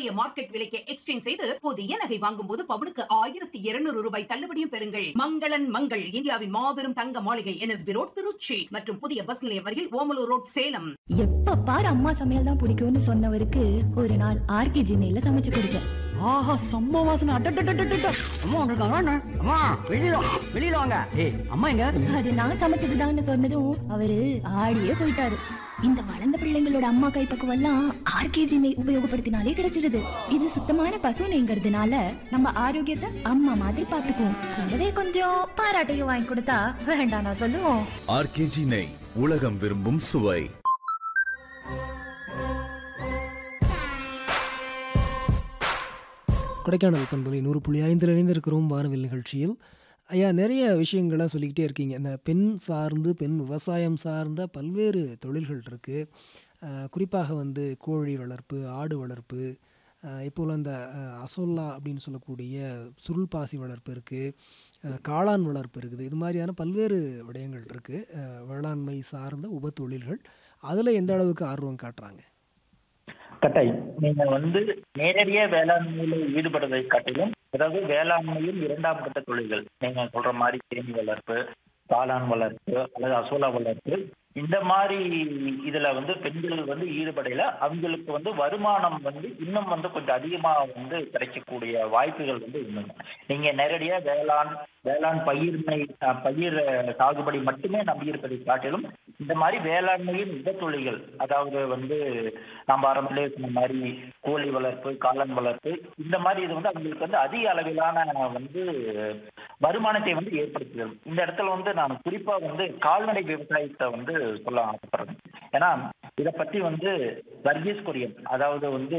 பழைய மார்க்கெட் விலைக்கு எக்ஸ்சேஞ்ச் செய்து புதிய நகை வாங்கும் போது பவுனுக்கு ஆயிரத்தி இருநூறு ரூபாய் தள்ளுபடியும் பெறுங்கள் மங்களன் மங்கள் இந்தியாவின் மாபெரும் தங்க மாளிகை என்எஸ்பி ரோட் திருச்சி மற்றும் புதிய பஸ் நிலையம் அருகில் ஓமலூர் ரோட் சேலம் எப்ப பாரு அம்மா சமையல் தான் பிடிக்கும்னு சொன்னவருக்கு ஒரு நாள் ஆர்கே ஜின்னையில சமைச்சு கொடுத்தேன் ஆஹா செம்ம வாசனை அட்டட்டட்டட்டட்ட அம்மா வந்திருக்காங்க அண்ணா. அம்மா வெளியில வா, வெளியில வாங்க ஏய் அம்மா எங்க அது நான் சமைச்சதுதான்னு சொன்னதும் அவரு ஆடியே போயிட்டாரு இந்த வளர்ந்த பிள்ளைங்களோட அம்மா கைப்பக்குவம் எல்லாம் ஆர்கே ஜினை உபயோகப்படுத்தினாலே கிடைச்சிருது இது சுத்தமான பசு நெய்ங்கிறதுனால நம்ம ஆரோக்கியத்தை அம்மா மாதிரி பாத்துக்குவோம் கூடவே கொஞ்சம் பாராட்டையும் வாங்கி கொடுத்தா வேண்டாம் நான் சொல்லுவோம் ஆர்கேஜி நெய் உலகம் விரும்பும் சுவை கொடைக்கானல் பண்பலை நூறு புள்ளி ஐந்தில் இணைந்திருக்கிறோம் வானவில் நிகழ்ச்சியில் ஐயா நிறைய விஷயங்களை சொல்லிக்கிட்டே இருக்கீங்க இந்த பெண் சார்ந்து பெண் விவசாயம் சார்ந்த பல்வேறு தொழில்கள் இருக்குது குறிப்பாக வந்து கோழி வளர்ப்பு ஆடு வளர்ப்பு இப்போல இந்த அஹ், அசோல்லா அப்படின்னு சொல்லக்கூடிய சுருள் பாசி வளர்ப்பு இருக்குது காளான் வளர்ப்பு இருக்குது இது மாதிரியான பல்வேறு விடயங்கள் இருக்குது வேளாண்மை சார்ந்த உப தொழில்கள் அதில் எந்த அளவுக்கு ஆர்வம் காட்டுறாங்க கட்டாயம் நீங்க வந்து நேரடியா வேளாண்மையில ஈடுபடுவதை காட்டிலும் அதாவது வேளாண்மையில் இரண்டாம் கட்ட தொழில்கள் நீங்க சொல்ற மாதிரி தேனி வளர்ப்பு காளான் வளர்ப்பு அல்லது அசோலா வளர்ப்பு இந்த மாதிரி இதுல வந்து பெண்கள் வந்து ஈடுபடையில அவங்களுக்கு வந்து வருமானம் வந்து இன்னும் வந்து கொஞ்சம் அதிகமா வந்து கிடைக்கக்கூடிய வாய்ப்புகள் வந்து இன்னும் நீங்க நேரடியா வேளாண் வேளாண் பயிர்மை அஹ், பயிர் அஹ், சாகுபடி மட்டுமே நம்பி இருப்பதை காட்டிலும் இந்த மாதிரி வேளாண்மையின் உபத்தொழில்கள் அதாவது வந்து நம்ம ஆரம்பத்திலே சொன்ன மாதிரி கோழி வளர்ப்பு காளான் வளர்ப்பு இந்த மாதிரி இது வந்து அவங்களுக்கு வந்து அதிக அளவிலான வந்து வருமானத்தை வந்து ஏற்படுத்துகிறது இந்த இடத்துல வந்து நான் குறிப்பா வந்து கால்நடை விவசாயத்தை வந்து சொல்ல ஆசைப்படுறேன் ஏன்னா இதை பத்தி வந்து வர்கீஸ் கொரியன் அதாவது வந்து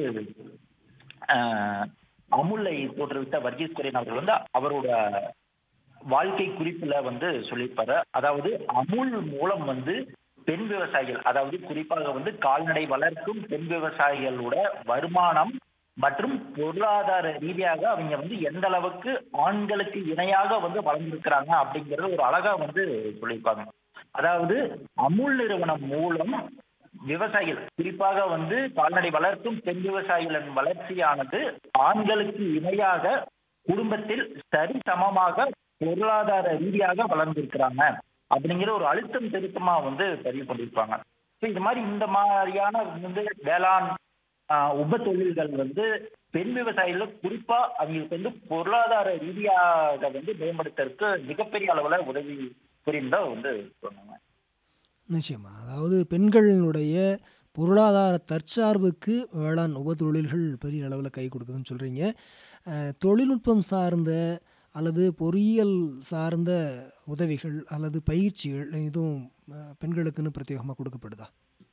ஆஹ், அமுலை தோற்றுவித்த வர்கீஸ் கொரியன் அவர்கள் வந்து அவரோட வாழ்க்கை குறிப்புல வந்து சொல்லியிருப்பாரு அதாவது அமுல் மூலம் வந்து பெண் விவசாயிகள் அதாவது குறிப்பாக வந்து கால்நடை வளர்க்கும் பெண் விவசாயிகளோட வருமானம் மற்றும் பொருளாதார ரீதியாக அவங்க வந்து எந்த அளவுக்கு ஆண்களுக்கு இணையாக வந்து வளர்ந்திருக்கிறாங்க அப்படிங்கறது ஒரு அழகா வந்து சொல்லியிருப்பாங்க அதாவது அமுல் நிறுவனம் மூலம் விவசாயிகள் குறிப்பாக வந்து கால்நடை வளர்க்கும் பெண் விவசாயிகளின் வளர்ச்சியானது ஆண்களுக்கு இணையாக குடும்பத்தில் சரி சமமாக பொருளாதார ரீதியாக வளர்ந்திருக்கிறாங்க அப்படிங்கிற ஒரு அழுத்தம் திருத்தமா வந்து பதிவு பண்ணியிருப்பாங்க ஸோ இது மாதிரி இந்த மாதிரியான வந்து வேளாண் ஆஹ், உப தொழில்கள் வந்து பெண் விவசாயிகள் குறிப்பா அவங்களுக்கு வந்து பொருளாதார ரீதியாக வந்து மேம்படுத்துறதுக்கு மிகப்பெரிய அளவுல உதவி புரிந்தா வந்து சொன்னாங்க நிச்சயமா அதாவது பெண்களினுடைய பொருளாதார தற்சார்புக்கு வேளாண் உப தொழில்கள் பெரிய அளவில் கை கொடுக்குதுன்னு சொல்கிறீங்க தொழில்நுட்பம் சார்ந்த அல்லது பொறியியல் சார்ந்த உதவிகள் அல்லது பயிற்சிகள் இதுவும் அஹ், பெண்களுக்குன்னு பிரத்யேகமாக கொடுக்கப்படுதா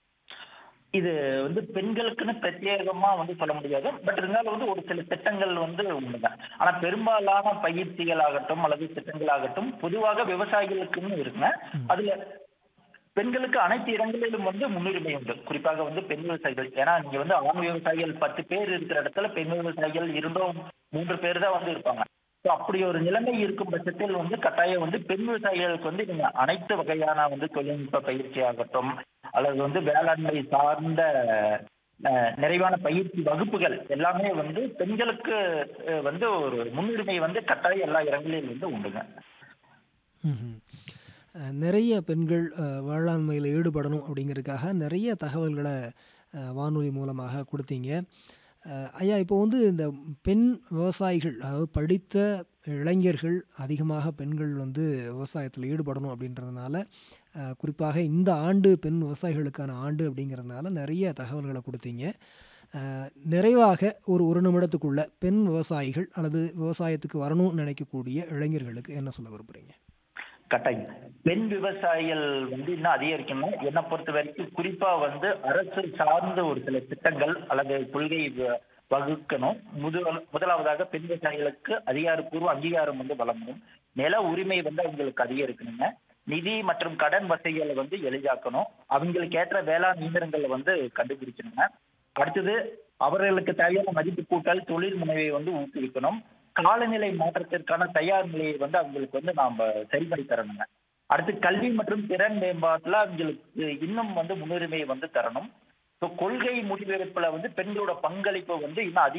இது வந்து பெண்களுக்குன்னு பிரத்யேகமா வந்து சொல்ல முடியாது பட் இருந்தாலும் வந்து ஒரு சில திட்டங்கள் வந்து உண்டுதான் ஆனா பெரும்பாலான பயிற்சிகள் ஆகட்டும் அல்லது திட்டங்கள் ஆகட்டும் பொதுவாக விவசாயிகளுக்குன்னு இருக்குங்க அதுல பெண்களுக்கு அனைத்து இடங்களிலும் வந்து முன்னுரிமை உண்டு குறிப்பாக வந்து பெண் விவசாயிகள் ஏன்னா நீங்க வந்து ஆண் விவசாயிகள் பத்து பேர் இருக்கிற இடத்துல பெண் விவசாயிகள் இருந்தும் மூன்று பேர் தான் வந்து இருப்பாங்க ஸோ அப்படி ஒரு நிலைமை இருக்கும் பட்சத்தில் வந்து கட்டாயம் வந்து பெண் விவசாயிகளுக்கு வந்து நீங்க அனைத்து வகையான வந்து தொழில்நுட்ப பயிற்சி ஆகட்டும் அல்லது வந்து வேளாண்மை சார்ந்த அஹ், நிறைவான பயிற்சி வகுப்புகள் எல்லாமே வந்து பெண்களுக்கு அஹ், வந்து ஒரு முன்னுரிமை வந்து கட்டாயம் எல்லா இடங்களிலும் வந்து உண்டுங்க ம்ஹும். அஹ், நிறைய பெண்கள் அஹ், வேளாண்மையில் ஈடுபடணும் அப்படிங்கிறதுக்காக நிறைய தகவல்களை அஹ், வானொலி மூலமாக கொடுத்தீங்க அஹ், ஐயா இப்போ வந்து இந்த பெண் விவசாயிகள் அதாவது படித்த இளைஞர்கள் அதிகமாக பெண்கள் வந்து விவசாயத்தில் ஈடுபடணும் அப்படின்றதுனால அஹ், குறிப்பாக இந்த ஆண்டு பெண் விவசாயிகளுக்கான ஆண்டு அப்படிங்கிறதுனால நிறைய தகவல்களை கொடுத்தீங்க அஹ், நிறைவாக ஒரு ஒரு நிமிடத்துக்குள்ள பெண் விவசாயிகள் அல்லது விவசாயத்துக்கு வரணும்னு நினைக்கக்கூடிய இளைஞர்களுக்கு என்ன சொல்ல விரும்புகிறீங்க கட்டாயம் பெண் விவசாயிகள் வந்து இன்னும் அதிகரிக்கணும் என்னை பொறுத்த வரைக்கும் குறிப்பா வந்து அரசு சார்ந்த ஒரு சில திட்டங்கள் அல்லது கொள்கை வ- வகுக்கணும் முதல் முதலாவதாக பெண் விவசாயிகளுக்கு அதிகாரப்பூர்வ அங்கீகாரம் வந்து வழங்கணும் நில உரிமை வந்து அவங்களுக்கு அதிகரிக்கணுங்க நிதி மற்றும் கடன் வசதிகளை வந்து எளிதாக்கணும் அவங்களுக்கு ஏற்ற வேளாண் இயந்திரங்களை வந்து கண்டுபிடிக்கணுங்க அடுத்தது அவர்களுக்கு தேவையான மதிப்பு கூட்டல் தொழில் முனைவை வந்து ஊக்குவிக்கணும் காலநிலை மாற்றத்திற்கான தயார் நிலையை வந்து அவங்களுக்கு வந்து நாம சரி பண்ணி தரணுங்க அடுத்து கல்வி மற்றும் திறன் மேம்பாட்டுல அவங்களுக்கு இன்னும் வந்து முன்னுரிமை வந்து தரணும் ஸோ கொள்கை முடிவெடுப்புல வந்து பெண்களோட பங்களிப்பு வந்து இன்னும் அதிக